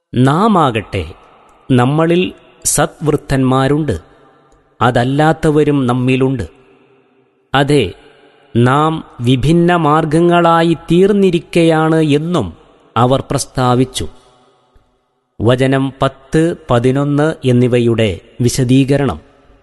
നാം ആകട്ടെ നമ്മളിൽ സത്വൃത്തന്മാരുണ്ട് അതല്ലാത്തവരും നമ്മിലുണ്ട് അതെ നാം വിഭിന്ന മാർഗങ്ങളായി തീർന്നിരിക്കയാണ് എന്നും അവർ പ്രസ്താവിച്ചു വചനം പത്ത് പതിനൊന്ന് എന്നിവയുടെ വിശദീകരണം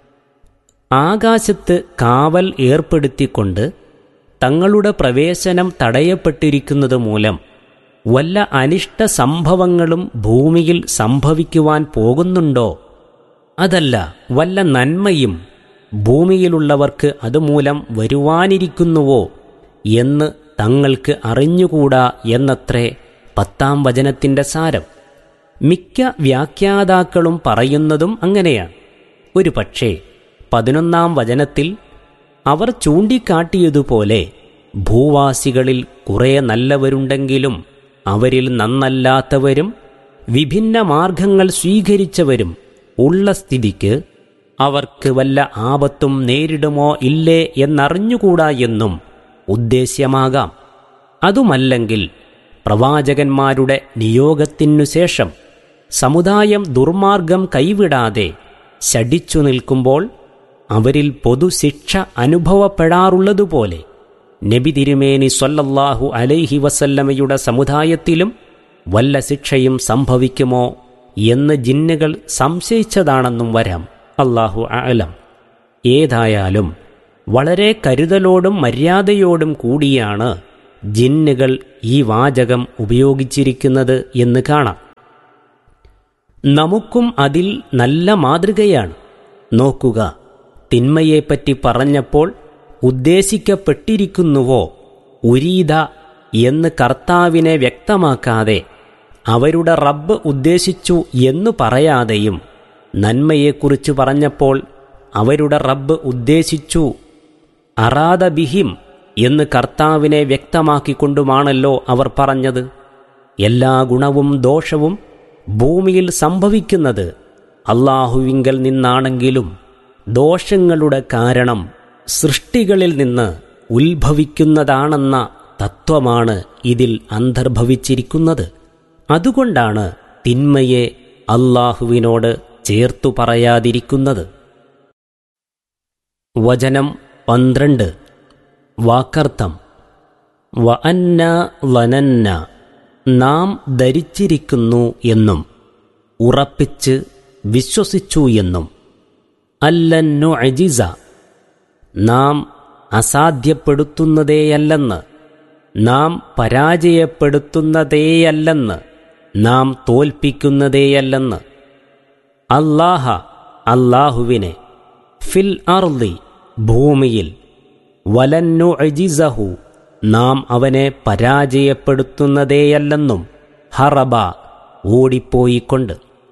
ആകാശത്ത് കാവൽ ഏർപ്പെടുത്തിക്കൊണ്ട് തങ്ങളുടെ പ്രവേശനം തടയപ്പെട്ടിരിക്കുന്നത് മൂലം വല്ല അനിഷ്ട സംഭവങ്ങളും ഭൂമിയിൽ സംഭവിക്കുവാൻ പോകുന്നുണ്ടോ അതല്ല വല്ല നന്മയും ഭൂമിയിലുള്ളവർക്ക് അതുമൂലം വരുവാനിരിക്കുന്നുവോ എന്ന് തങ്ങൾക്ക് അറിഞ്ഞുകൂടാ എന്നത്രേ പത്താം വചനത്തിന്റെ സാരം മിക്ക വ്യാഖ്യാതാക്കളും പറയുന്നതും അങ്ങനെയാണ് ഒരു പക്ഷേ പതിനൊന്നാം വചനത്തിൽ അവർ ചൂണ്ടിക്കാട്ടിയതുപോലെ ഭൂവാസികളിൽ കുറേ നല്ലവരുണ്ടെങ്കിലും അവരിൽ നന്നല്ലാത്തവരും വിഭിന്ന മാർഗങ്ങൾ സ്വീകരിച്ചവരും ഉള്ള സ്ഥിതിക്ക് അവർക്ക് വല്ല ആപത്തും നേരിടുമോ ഇല്ലേ എന്നറിഞ്ഞുകൂടാ എന്നും ഉദ്ദേശ്യമാകാം അതുമല്ലെങ്കിൽ പ്രവാചകന്മാരുടെ നിയോഗത്തിനു ശേഷം സമുദായം ദുർമാർഗം കൈവിടാതെ ശടിച്ചു നിൽക്കുമ്പോൾ അവരിൽ പൊതുശിക്ഷ അനുഭവപ്പെടാറുള്ളതുപോലെ നബി തിരുമേനി സ്വല്ലല്ലാഹു അലൈഹി വസല്ലമയുടെ സമുദായത്തിലും വല്ല ശിക്ഷയും സംഭവിക്കുമോ എന്ന് ജിന്നുകൾ സംശയിച്ചതാണെന്നും വരാം അള്ളാഹു അലം ഏതായാലും വളരെ കരുതലോടും മര്യാദയോടും കൂടിയാണ് ജിന്നുകൾ ഈ വാചകം ഉപയോഗിച്ചിരിക്കുന്നത് എന്ന് കാണാം നമുക്കും അതിൽ നല്ല മാതൃകയാണ് നോക്കുക തിന്മയെപ്പറ്റി പറഞ്ഞപ്പോൾ ഉദ്ദേശിക്കപ്പെട്ടിരിക്കുന്നുവോ ഉരീത എന്ന് കർത്താവിനെ വ്യക്തമാക്കാതെ അവരുടെ റബ്ബ് ഉദ്ദേശിച്ചു എന്നു പറയാതെയും നന്മയെക്കുറിച്ച് പറഞ്ഞപ്പോൾ അവരുടെ റബ്ബ് ഉദ്ദേശിച്ചു അറാദ ബിഹിം എന്ന് കർത്താവിനെ വ്യക്തമാക്കിക്കൊണ്ടുമാണല്ലോ അവർ പറഞ്ഞത് എല്ലാ ഗുണവും ദോഷവും ഭൂമിയിൽ സംഭവിക്കുന്നത് അള്ളാഹുവിങ്കൽ നിന്നാണെങ്കിലും ദോഷങ്ങളുടെ കാരണം സൃഷ്ടികളിൽ നിന്ന് ഉത്ഭവിക്കുന്നതാണെന്ന തത്വമാണ് ഇതിൽ അന്തർഭവിച്ചിരിക്കുന്നത് അതുകൊണ്ടാണ് തിന്മയെ അള്ളാഹുവിനോട് ചേർത്തു പറയാതിരിക്കുന്നത് വചനം പന്ത്രണ്ട് വാക്കർത്ഥം വ അന്ന വനന്ന നാം ധരിച്ചിരിക്കുന്നു എന്നും ഉറപ്പിച്ച് വിശ്വസിച്ചു എന്നും അല്ലന്നു അജിസ നാം അസാധ്യപ്പെടുത്തുന്നതേയല്ലെന്ന് നാം പരാജയപ്പെടുത്തുന്നതേയല്ലെന്ന് നാം തോൽപ്പിക്കുന്നതേയല്ലെന്ന് അല്ലാഹ അല്ലാഹുവിനെ ഫിൽ അർലി ഭൂമിയിൽ വലന്നു അജിസഹു നാം അവനെ പരാജയപ്പെടുത്തുന്നതേയല്ലെന്നും ഹറബ ഓടിപ്പോയിക്കൊണ്ട്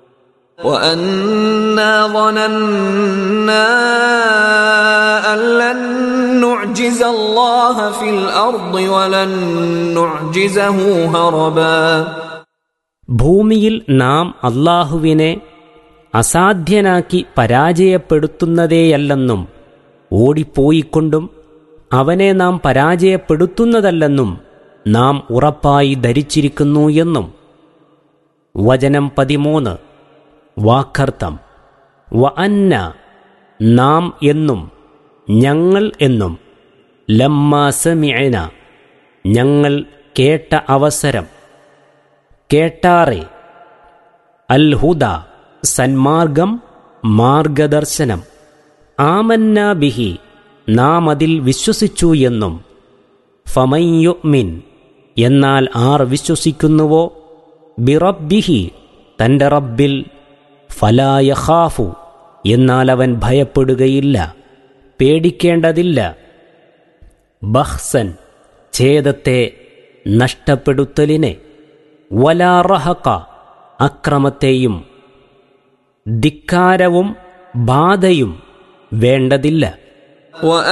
وأنا ظننا أن لن نعجز الله في الأرض ولن نعجزه هربا ഭൂമിയിൽ നാം അള്ളാഹുവിനെ അസാധ്യനാക്കി പരാജയപ്പെടുത്തുന്നതേയല്ലെന്നും ഓടിപ്പോയിക്കൊണ്ടും അവനെ നാം പരാജയപ്പെടുത്തുന്നതല്ലെന്നും നാം ഉറപ്പായി ധരിച്ചിരിക്കുന്നു എന്നും വചനം പതിമൂന്ന് വാക്കർത്ഥം വ അന്ന നാം എന്നും ഞങ്ങൾ എന്നും ലമ്മാസമിയന ഞങ്ങൾ കേട്ട അവസരം കേട്ടാറെ അൽഹുദ സന്മാർഗം മാർഗദർശനം ആമന്ന ബിഹി നാം അതിൽ വിശ്വസിച്ചു എന്നും ഫമയ്യുമിൻ എന്നാൽ ആർ വിശ്വസിക്കുന്നുവോ ബിറബ്ബിഹി തൻ്റെ റബ്ബിൽ ഫലായഖാഫു എന്നാൽ അവൻ ഭയപ്പെടുകയില്ല പേടിക്കേണ്ടതില്ല ബഹ്സൻ ഛേദത്തെ നഷ്ടപ്പെടുത്തലിനെ വലാറഹക അക്രമത്തെയും ധിക്കാരവും ബാധയും വേണ്ടതില്ല وأن